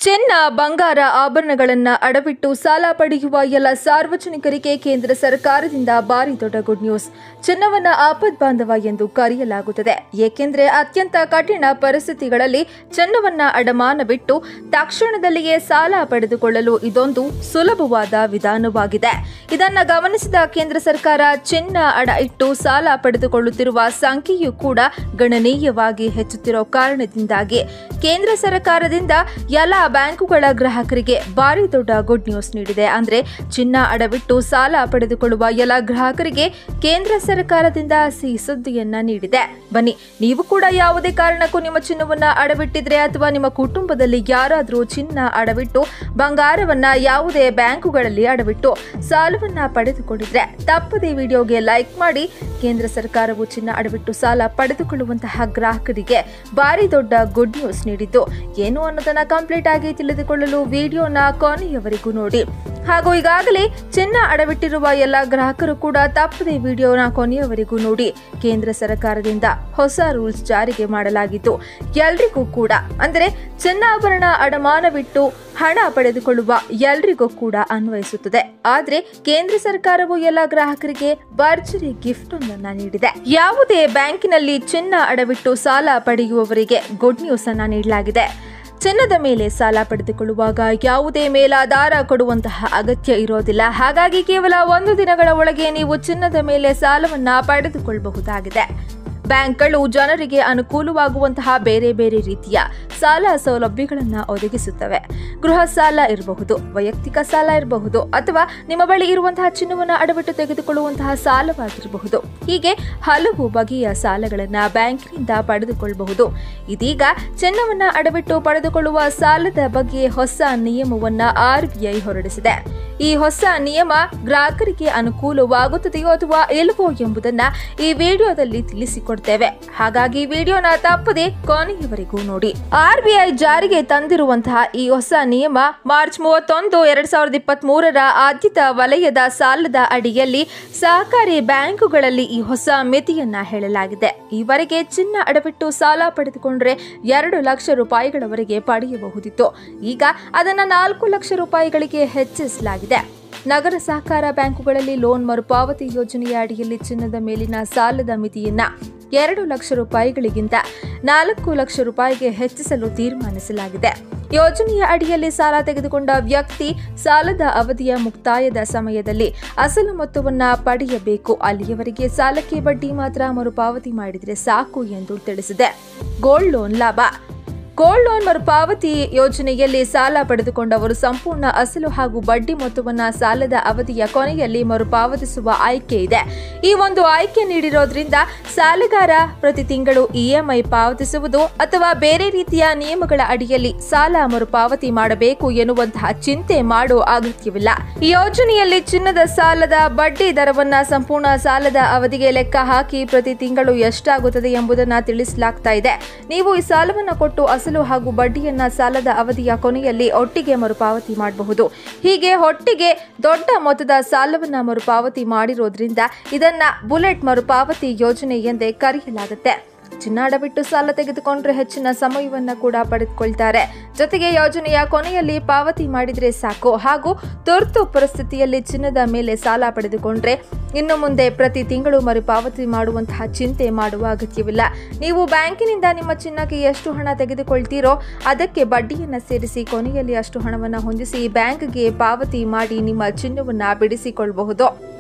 ಚಿನ್ನ ಬಂಗಾರ ಆಭರಣಗಳನ್ನ ಅಡವಿಟ್ಟು ಸಾಲ ಪಡೆಯುವ ಎಲ್ಲ ಸಾರ್ವಜನಿಕರಿಗೆ ಕೇಂದ್ರ ಸರ್ಕಾರದಿಂದ ಭಾರಿ ದೊಡ್ಡ ಗುಡ್ ನ್ಯೂಸ್ ಚಿನ್ನವನ್ನ ಆಪದ್ ಬಾಂಧವ ಎಂದು ಕರೆಯಲಾಗುತ್ತದೆ ಏಕೆಂದ್ರೆ ಅತ್ಯಂತ ಕಠಿಣ ಪರಿಸ್ಥಿತಿಗಳಲ್ಲಿ ಚಿನ್ನವನ್ನ ಅಡಮಾನವಿಟ್ಟು ತಕ್ಷಣದಲ್ಲಿಯೇ ಸಾಲ ಪಡೆದುಕೊಳ್ಳಲು ಇದೊಂದು ಸುಲಭವಾದ ವಿಧಾನವಾಗಿದೆ ಇದನ್ನ ಗಮನಿಸಿದ ಕೇಂದ್ರ ಸರ್ಕಾರ ಚಿನ್ನ ಅಡ ಇಟ್ಟು ಸಾಲ ಪಡೆದುಕೊಳ್ಳುತ್ತಿರುವ ಸಂಖ್ಯೆಯೂ ಕೂಡ ಗಣನೀಯವಾಗಿ ಹೆಚ್ಚುತ್ತಿರೋ ಕಾರಣದಿಂದಾಗಿ ಕೇಂದ್ರ ಸರ್ಕಾರದಿಂದ ಎಲ್ಲ ಬ್ಯಾಂಕುಗಳ ಗ್ರಾಹಕರಿಗೆ ಭಾರಿ ದೊಡ್ಡ ಗುಡ್ ನ್ಯೂಸ್ ನೀಡಿದೆ ಅಂದ್ರೆ ಚಿನ್ನ ಅಡವಿಟ್ಟು ಸಾಲ ಪಡೆದುಕೊಳ್ಳುವ ಎಲ್ಲ ಗ್ರಾಹಕರಿಗೆ ಕೇಂದ್ರ ಸರ್ಕಾರದಿಂದ ಸಿಹಿ ಸುದ್ದಿಯನ್ನ ನೀಡಿದೆ ಬನ್ನಿ ನೀವು ಕೂಡ ಯಾವುದೇ ಕಾರಣಕ್ಕೂ ನಿಮ್ಮ ಚಿನ್ನವನ್ನ ಅಡವಿಟ್ಟಿದ್ರೆ ಅಥವಾ ನಿಮ್ಮ ಕುಟುಂಬದಲ್ಲಿ ಯಾರಾದರೂ ಚಿನ್ನ ಅಡವಿಟ್ಟು ಬಂಗಾರವನ್ನ ಯಾವುದೇ ಬ್ಯಾಂಕುಗಳಲ್ಲಿ ಅಡವಿಟ್ಟು ಸಾಲವನ್ನ ಪಡೆದುಕೊಂಡಿದ್ರೆ ತಪ್ಪದೇ ವಿಡಿಯೋಗೆ ಲೈಕ್ ಮಾಡಿ ಕೇಂದ್ರ ಸರ್ಕಾರವು ಚಿನ್ನ ಅಡವಿಟ್ಟು ಸಾಲ ಪಡೆದುಕೊಳ್ಳುವಂತಹ ಗ್ರಾಹಕರಿಗೆ ಭಾರಿ ದೊಡ್ಡ ಗುಡ್ ನ್ಯೂಸ್ ನೀಡಿದ್ದು ಏನು ಅನ್ನೋದನ್ನ ಕಂಪ್ಲೀಟ್ ಆಗಿ ತಿಳಿದುಕೊಳ್ಳಲು ವಿಡಿಯೋನ ಕೊನೆಯವರೆಗೂ ನೋಡಿ ಹಾಗೂ ಈಗಾಗಲೇ ಚಿನ್ನ ಅಡವಿಟ್ಟಿರುವ ಎಲ್ಲ ಗ್ರಾಹಕರು ಕೂಡ ತಪ್ಪದೇ ವಿಡಿಯೋನ ಕೊನೆಯವರೆಗೂ ನೋಡಿ ಕೇಂದ್ರ ಸರ್ಕಾರದಿಂದ ಹೊಸ ರೂಲ್ಸ್ ಜಾರಿಗೆ ಮಾಡಲಾಗಿದ್ದು ಎಲ್ರಿಗೂ ಕೂಡ ಅಂದರೆ ಚಿನ್ನಾಭರಣ ಅಡಮಾನವಿಟ್ಟು ಹಣ ಪಡೆದುಕೊಳ್ಳುವ ಎಲ್ರಿಗೂ ಕೂಡ ಅನ್ವಯಿಸುತ್ತದೆ ಆದ್ರೆ ಕೇಂದ್ರ ಸರ್ಕಾರವು ಎಲ್ಲ ಗ್ರಾಹಕರಿಗೆ ಭರ್ಜರಿ ಗಿಫ್ಟ್ ಒಂದನ್ನ ನೀಡಿದೆ ಯಾವುದೇ ಬ್ಯಾಂಕಿನಲ್ಲಿ ಚಿನ್ನ ಅಡವಿಟ್ಟು ಸಾಲ ಪಡೆಯುವವರಿಗೆ ಗುಡ್ ನ್ಯೂಸ್ ಅನ್ನ ನೀಡಲಾಗಿದೆ ಚಿನ್ನದ ಮೇಲೆ ಸಾಲ ಪಡೆದುಕೊಳ್ಳುವಾಗ ಯಾವುದೇ ಮೇಲಾಧಾರ ಕೊಡುವಂತಹ ಅಗತ್ಯ ಇರೋದಿಲ್ಲ ಹಾಗಾಗಿ ಕೇವಲ ಒಂದು ದಿನಗಳ ಒಳಗೆ ನೀವು ಚಿನ್ನದ ಮೇಲೆ ಸಾಲವನ್ನ ಪಡೆದುಕೊಳ್ಳಬಹುದಾಗಿದೆ ಬ್ಯಾಂಕ್ಗಳು ಜನರಿಗೆ ಅನುಕೂಲವಾಗುವಂತಹ ಬೇರೆ ಬೇರೆ ರೀತಿಯ ಸಾಲ ಸೌಲಭ್ಯಗಳನ್ನು ಒದಗಿಸುತ್ತವೆ ಗೃಹ ಸಾಲ ಇರಬಹುದು ವೈಯಕ್ತಿಕ ಸಾಲ ಇರಬಹುದು ಅಥವಾ ನಿಮ್ಮ ಬಳಿ ಇರುವಂತಹ ಚಿನ್ನವನ್ನು ಅಡವಿಟ್ಟು ತೆಗೆದುಕೊಳ್ಳುವಂತಹ ಸಾಲವಾಗಿರಬಹುದು ಹೀಗೆ ಹಲವು ಬಗೆಯ ಸಾಲಗಳನ್ನ ಬ್ಯಾಂಕಿನಿಂದ ಪಡೆದುಕೊಳ್ಳಬಹುದು ಇದೀಗ ಚಿನ್ನವನ್ನ ಅಡವಿಟ್ಟು ಪಡೆದುಕೊಳ್ಳುವ ಸಾಲದ ಬಗ್ಗೆ ಹೊಸ ನಿಯಮವನ್ನ ಆರ್ಬಿಐ ಹೊರಡಿಸಿದೆ ಈ ಹೊಸ ನಿಯಮ ಗ್ರಾಹಕರಿಗೆ ಅನುಕೂಲವಾಗುತ್ತದೆಯೋ ಅಥವಾ ಇಲ್ಲವೋ ಎಂಬುದನ್ನ ಈ ವಿಡಿಯೋದಲ್ಲಿ ತಿಳಿಸಿಕೊಡ್ತೇವೆ ಹಾಗಾಗಿ ವಿಡಿಯೋನ ತಪ್ಪದೆ ಕೊನೆಯವರೆಗೂ ನೋಡಿ ಆರ್ಬಿಐ ಜಾರಿಗೆ ತಂದಿರುವಂತಹ ಈ ಹೊಸ ನಿಯಮ ಮಾರ್ಚ್ ಮೂವತ್ತೊಂದು ಎರಡ್ ಸಾವಿರದ ಇಪ್ಪತ್ತ್ ಮೂರರ ಆದ್ಯತಾ ವಲಯದ ಸಾಲದ ಅಡಿಯಲ್ಲಿ ಸಹಕಾರಿ ಬ್ಯಾಂಕುಗಳಲ್ಲಿ ಈ ಹೊಸ ಮಿತಿಯನ್ನ ಹೇಳಲಾಗಿದೆ ಈವರೆಗೆ ಚಿನ್ನ ಅಡವಿಟ್ಟು ಸಾಲ ಪಡೆದುಕೊಂಡ್ರೆ ಎರಡು ಲಕ್ಷ ರೂಪಾಯಿಗಳವರೆಗೆ ಪಡೆಯಬಹುದಿತ್ತು ಈಗ ಅದನ್ನ ನಾಲ್ಕು ಲಕ್ಷ ರೂಪಾಯಿಗಳಿಗೆ ಹೆಚ್ಚಿಸಲಾಗಿದೆ ನಗರ ಸಹಕಾರ ಬ್ಯಾಂಕುಗಳಲ್ಲಿ ಲೋನ್ ಮರುಪಾವತಿ ಯೋಜನೆಯ ಅಡಿಯಲ್ಲಿ ಚಿನ್ನದ ಮೇಲಿನ ಸಾಲದ ಮಿತಿಯನ್ನ ಎರಡು ಲಕ್ಷ ರೂಪಾಯಿಗಳಿಗಿಂತ ನಾಲ್ಕು ಲಕ್ಷ ರೂಪಾಯಿಗೆ ಹೆಚ್ಚಿಸಲು ತೀರ್ಮಾನಿಸಲಾಗಿದೆ ಯೋಜನೆಯ ಅಡಿಯಲ್ಲಿ ಸಾಲ ತೆಗೆದುಕೊಂಡ ವ್ಯಕ್ತಿ ಸಾಲದ ಅವಧಿಯ ಮುಕ್ತಾಯದ ಸಮಯದಲ್ಲಿ ಅಸಲು ಮೊತ್ತವನ್ನ ಪಡೆಯಬೇಕು ಅಲ್ಲಿಯವರೆಗೆ ಸಾಲಕ್ಕೆ ಬಡ್ಡಿ ಮಾತ್ರ ಮರುಪಾವತಿ ಮಾಡಿದರೆ ಸಾಕು ಎಂದು ತಿಳಿಸಿದೆ ಗೋಲ್ಡ್ ಲೋನ್ ಲಾಭ ಗೋಲ್ಡ್ ಲೋನ್ ಮರುಪಾವತಿ ಯೋಜನೆಯಲ್ಲಿ ಸಾಲ ಪಡೆದುಕೊಂಡವರು ಸಂಪೂರ್ಣ ಅಸಲು ಹಾಗೂ ಬಡ್ಡಿ ಮೊತ್ತವನ್ನ ಸಾಲದ ಅವಧಿಯ ಕೊನೆಯಲ್ಲಿ ಮರುಪಾವತಿಸುವ ಆಯ್ಕೆ ಇದೆ ಈ ಒಂದು ಆಯ್ಕೆ ನೀಡಿರೋದ್ರಿಂದ ಸಾಲಗಾರ ಪ್ರತಿ ತಿಂಗಳು ಇಎಂಐ ಪಾವತಿಸುವುದು ಅಥವಾ ಬೇರೆ ರೀತಿಯ ನಿಯಮಗಳ ಅಡಿಯಲ್ಲಿ ಸಾಲ ಮರುಪಾವತಿ ಮಾಡಬೇಕು ಎನ್ನುವಂತಹ ಚಿಂತೆ ಮಾಡೋ ಅಗತ್ಯವಿಲ್ಲ ಈ ಯೋಜನೆಯಲ್ಲಿ ಚಿನ್ನದ ಸಾಲದ ಬಡ್ಡಿ ದರವನ್ನ ಸಂಪೂರ್ಣ ಸಾಲದ ಅವಧಿಗೆ ಲೆಕ್ಕ ಹಾಕಿ ಪ್ರತಿ ತಿಂಗಳು ಎಷ್ಟಾಗುತ್ತದೆ ಎಂಬುದನ್ನು ತಿಳಿಸಲಾಗ್ತಾ ಇದೆ ನೀವು ಈ ಸಾಲವನ್ನು ಕೊಟ್ಟು ಅಸಲು ಹಾಗೂ ಬಡ್ಡಿಯನ್ನ ಸಾಲದ ಅವಧಿಯ ಕೊನೆಯಲ್ಲಿ ಒಟ್ಟಿಗೆ ಮರುಪಾವತಿ ಮಾಡಬಹುದು ಹೀಗೆ ಒಟ್ಟಿಗೆ ದೊಡ್ಡ ಮೊತ್ತದ ಸಾಲವನ್ನ ಮರುಪಾವತಿ ಮಾಡಿರೋದ್ರಿಂದ ಇದನ್ನ ಬುಲೆಟ್ ಮರುಪಾವತಿ ಯೋಜನೆ ಎಂದೇ ಕರೆಯಲಾಗುತ್ತೆ ಚಿನ್ನಾಡ ಬಿಟ್ಟು ಸಾಲ ತೆಗೆದುಕೊಂಡ್ರೆ ಹೆಚ್ಚಿನ ಸಮಯವನ್ನ ಕೂಡ ಪಡೆದುಕೊಳ್ತಾರೆ ಜೊತೆಗೆ ಯೋಜನೆಯ ಕೊನೆಯಲ್ಲಿ ಪಾವತಿ ಮಾಡಿದ್ರೆ ಸಾಕು ಹಾಗೂ ತುರ್ತು ಪರಿಸ್ಥಿತಿಯಲ್ಲಿ ಚಿನ್ನದ ಮೇಲೆ ಸಾಲ ಪಡೆದುಕೊಂಡ್ರೆ ಇನ್ನು ಮುಂದೆ ಪ್ರತಿ ತಿಂಗಳು ಮರುಪಾವತಿ ಮಾಡುವಂತಹ ಚಿಂತೆ ಮಾಡುವ ಅಗತ್ಯವಿಲ್ಲ ನೀವು ಬ್ಯಾಂಕಿನಿಂದ ನಿಮ್ಮ ಚಿನ್ನಕ್ಕೆ ಎಷ್ಟು ಹಣ ತೆಗೆದುಕೊಳ್ತೀರೋ ಅದಕ್ಕೆ ಬಡ್ಡಿಯನ್ನ ಸೇರಿಸಿ ಕೊನೆಯಲ್ಲಿ ಅಷ್ಟು ಹಣವನ್ನು ಹೊಂದಿಸಿ ಬ್ಯಾಂಕ್ಗೆ ಪಾವತಿ ಮಾಡಿ ನಿಮ್ಮ ಚಿನ್ನವನ್ನ ಬಿಡಿಸಿಕೊಳ್ಳಬಹುದು